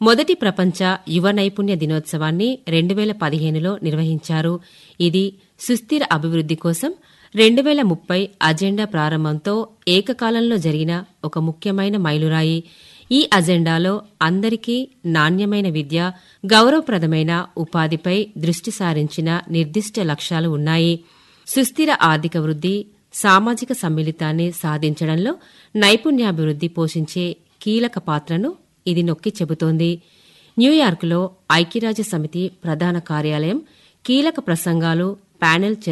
మొదటి ప్రపంచ యువ నైపుణ్య దినోత్సవాన్ని రెండు వేల పదిహేనులో నిర్వహించారు ఇది సుస్థిర అభివృద్ది కోసం రెండు వేల ముప్పై అజెండా ప్రారంభంతో ఏకకాలంలో జరిగిన ఒక ముఖ్యమైన మైలురాయి ఈ అజెండాలో అందరికీ నాణ్యమైన విద్య గౌరవప్రదమైన ఉపాధిపై దృష్టి సారించిన నిర్దిష్ట లక్ష్యాలు ఉన్నాయి సుస్థిర ఆర్థిక వృద్ధి సామాజిక సమ్మిళితాన్ని సాధించడంలో నైపుణ్యాభివృద్ధి పోషించే కీలక పాత్రను ఇది నొక్కి చెబుతోంది న్యూయార్క్లో ఐక్యరాజ్య సమితి ప్రధాన కార్యాలయం కీలక ప్రసంగాలు ప్యానెల్